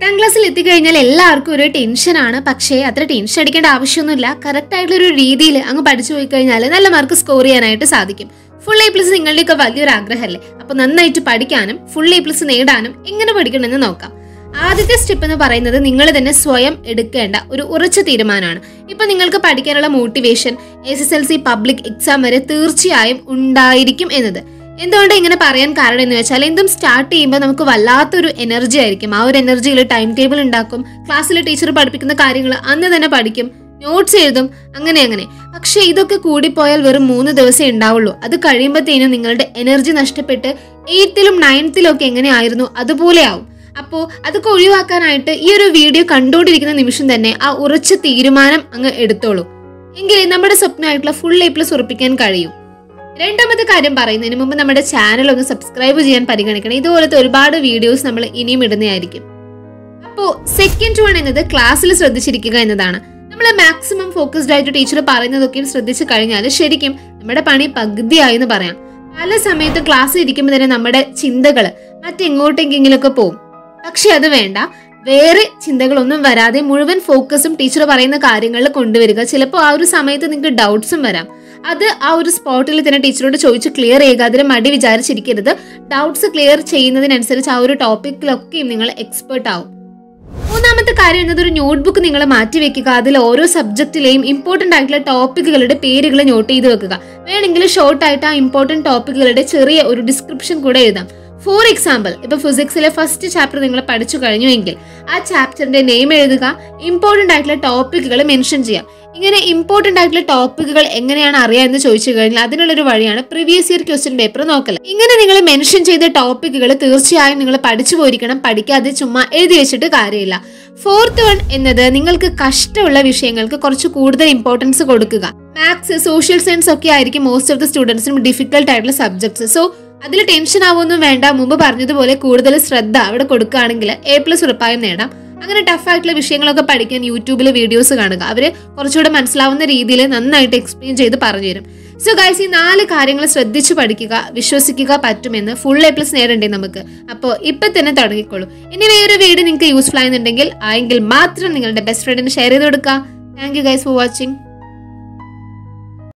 എട്ടാം ക്ലാസ്സിൽ എത്തിക്കഴിഞ്ഞാൽ എല്ലാവർക്കും ഒരു ടെൻഷനാണ് പക്ഷേ അത്ര ടെൻഷൻ അടിക്കേണ്ട ആവശ്യമൊന്നുമില്ല കറക്റ്റ് ആയിട്ടുള്ള ഒരു രീതിയിൽ അങ്ങ് പഠിച്ചു പോയി കഴിഞ്ഞാൽ നല്ല മാർക്ക് സ്കോർ ചെയ്യാനായിട്ട് സാധിക്കും ഫുൾ എ പ്ലസ് നിങ്ങളുടെയൊക്കെ വലിയൊരു ആഗ്രഹമല്ലേ അപ്പോൾ നന്നായിട്ട് പഠിക്കാനും ഫുൾ എ പ്ലസ് നേടാനും എങ്ങനെ പഠിക്കണമെന്ന് നോക്കാം ആദ്യത്തെ സ്റ്റെപ്പ് എന്ന് പറയുന്നത് നിങ്ങൾ തന്നെ സ്വയം എടുക്കേണ്ട ഒരു ഉറച്ച തീരുമാനമാണ് ഇപ്പൊ നിങ്ങൾക്ക് പഠിക്കാനുള്ള motivation S S L C public exam വരെ തീർച്ചയായും ഉണ്ടായിരിക്കും എന്നത് എന്തുകൊണ്ട് ഇങ്ങനെ പറയാൻ കാരണം എന്ന് വെച്ചാൽ എന്തും സ്റ്റാർട്ട് ചെയ്യുമ്പോൾ നമുക്ക് വല്ലാത്തൊരു എനർജി ആയിരിക്കും ആ ഒരു എനർജിയിൽ ടൈം ടേബിൾ ഉണ്ടാക്കും ക്ലാസ്സിലെ ടീച്ചർ പഠിപ്പിക്കുന്ന കാര്യങ്ങൾ അന്ന് തന്നെ പഠിക്കും നോട്ട്സ് എഴുതും അങ്ങനെ അങ്ങനെ പക്ഷെ ഇതൊക്കെ കൂടിപ്പോയാൽ വെറും മൂന്ന് ദിവസമേ ഉണ്ടാവുള്ളൂ അത് കഴിയുമ്പോഴത്തേനും നിങ്ങളുടെ എനർജി നഷ്ടപ്പെട്ട് എയ്ത്തിലും നയൻത്തിലും ഒക്കെ എങ്ങനെയായിരുന്നു അതുപോലെ ആവും അപ്പോൾ അതൊക്കെ ഒഴിവാക്കാനായിട്ട് ഈ ഒരു വീഡിയോ കണ്ടുകൊണ്ടിരിക്കുന്ന നിമിഷം തന്നെ ആ ഉറച്ച തീരുമാനം അങ്ങ് എടുത്തോളൂ എങ്കിലേ നമ്മുടെ സ്വപ്നമായിട്ടുള്ള ഫുൾ എ പ്ലസ് ഉറപ്പിക്കാൻ കഴിയും രണ്ടാമത്തെ കാര്യം പറയുന്നതിന് മുമ്പ് നമ്മുടെ ചാനൽ ഒന്ന് സബ്സ്ക്രൈബ് ചെയ്യാൻ പരിഗണിക്കണം ഇതുപോലത്തെ ഒരുപാട് വീഡിയോസ് നമ്മൾ ഇനിയും ഇടുന്നതായിരിക്കും അപ്പോൾ സെക്കൻഡ് വൺ എന്നത് ക്ലാസ്സിൽ ശ്രദ്ധിച്ചിരിക്കുക എന്നതാണ് നമ്മൾ മാക്സിമം ഫോക്കസ്ഡ് ആയിട്ട് ടീച്ചർ പറയുന്നതൊക്കെ ശ്രദ്ധിച്ചു കഴിഞ്ഞാൽ ശരിക്കും നമ്മുടെ പണി പകുതിയായി എന്ന് പറയാം പല സമയത്തും ക്ലാസ്സിൽ ഇരിക്കുമ്പോൾ തന്നെ നമ്മുടെ ചിന്തകൾ മറ്റെങ്ങോട്ടെങ്കിലൊക്കെ പോകും പക്ഷെ അത് വേണ്ട വേറെ ചിന്തകളൊന്നും വരാതെ മുഴുവൻ ഫോക്കസും ടീച്ചർ പറയുന്ന കാര്യങ്ങളിൽ കൊണ്ടുവരിക ചിലപ്പോൾ ആ ഒരു സമയത്ത് നിങ്ങൾക്ക് ഡൗട്ട്സും വരാം അത് ആ ഒരു സ്പോട്ടിൽ തന്നെ ടീച്ചറോട് ചോദിച്ച് ക്ലിയർ ചെയ്യുക അതിന് മടി വിചാരിച്ചിരിക്കരുത് ഡൗട്ട്സ് ക്ലിയർ ചെയ്യുന്നതിനനുസരിച്ച് ആ ഒരു ടോപ്പിക്കിലൊക്കെയും നിങ്ങൾ എക്സ്പേർട്ട് ആവും മൂന്നാമത്തെ കാര്യം എന്നത് ഒരു നോട്ട്ബുക്ക് നിങ്ങൾ മാറ്റി വെക്കുക അതിൽ ഓരോ സബ്ജക്റ്റിലെയും ഇമ്പോർട്ടന്റ് ആയിട്ടുള്ള ടോപ്പിക്കുകളുടെ പേരുകൾ നോട്ട് ചെയ്ത് വെക്കുക വേണമെങ്കിൽ ഷോർട്ട് ആയിട്ട് ആ ഇമ്പോർട്ടന്റ് ടോപ്പിക്കുകളുടെ ചെറിയ ഒരു ഡിസ്ക്രിപ്ഷൻ കൂടെ എഴുതാം ഫോർ എക്സാമ്പിൾ ഇപ്പൊ ഫിസിക്സിലെ ഫസ്റ്റ് ചാപ്റ്റർ നിങ്ങൾ പഠിച്ചു കഴിഞ്ഞുവെങ്കിൽ ആ ചാപ്റ്ററിന്റെ നെയിം എഴുതുക ഇമ്പോർട്ടന്റ് ആയിട്ടുള്ള ടോപ്പിക്കുകൾ മെൻഷൻ ചെയ്യാം ഇങ്ങനെ ഇമ്പോർട്ടന്റ് ആയിട്ടുള്ള ടോപ്പിക്കുകൾ എങ്ങനെയാണ് അറിയാമെന്ന് ചോദിച്ചു കഴിഞ്ഞാൽ അതിനുള്ളൊരു വഴിയാണ് പ്രീവിയസ് ഇയർ ക്വസ്റ്റ്യൻ പേപ്പർ നോക്കൽ ഇങ്ങനെ നിങ്ങൾ മെൻഷൻ ചെയ്ത ടോപ്പിക്കുകൾ തീർച്ചയായും നിങ്ങൾ പഠിച്ചു പോയിരിക്കണം പഠിക്കാതെ ചുമ്മാ എഴുതി വെച്ചിട്ട് കാര്യമില്ല ഫോർത്ത് വൺ എന്നത് നിങ്ങൾക്ക് കഷ്ടമുള്ള വിഷയങ്ങൾക്ക് കുറച്ച് കൂടുതൽ ഇമ്പോർട്ടൻസ് കൊടുക്കുക മാത്സ് സോഷ്യൽ സയൻസ് ഒക്കെ ആയിരിക്കും മോസ്റ്റ് ഓഫ് ദ സ്റ്റുഡൻസിനും ഡിഫിക്കൽട്ട് ആയിട്ടുള്ള സബ്ജക്ട്സ് സോ അതിൽ ടെൻഷൻ ആവുമൊന്നും വേണ്ട മുമ്പ് പറഞ്ഞതുപോലെ കൂടുതൽ ശ്രദ്ധ അവിടെ കൊടുക്കുകയാണെങ്കിൽ എ പ്ലസ് ഉറപ്പായും നേടാം അങ്ങനെ ടഫ് ആയിട്ടുള്ള വിഷയങ്ങളൊക്കെ പഠിക്കാൻ യൂട്യൂബിൽ വീഡിയോസ് കാണുക അവര് കുറച്ചുകൂടെ മനസ്സിലാവുന്ന രീതിയിൽ നന്നായിട്ട് എക്സ്പ്ലെയിൻ ചെയ്ത് പറഞ്ഞു തരും സോ ഗൈസ് ഈ നാല് കാര്യങ്ങൾ ശ്രദ്ധിച്ചു പഠിക്കുക വിശ്വസിക്കുക പറ്റുമെന്ന് ഫുൾ എ പ്ലസ് നേടണ്ടേ നമുക്ക് അപ്പോൾ ഇപ്പൊ തന്നെ തുടങ്ങിക്കോളൂ ഇനി വേറൊരു വീഡിയോ നിങ്ങൾക്ക് യൂസ്ഫുൾ ആയെന്നുണ്ടെങ്കിൽ ആയെങ്കിൽ മാത്രം നിങ്ങളുടെ ബെസ്റ്റ് ഫ്രണ്ടിന് ഷെയർ ചെയ്ത് കൊടുക്കുക thank you guys for watching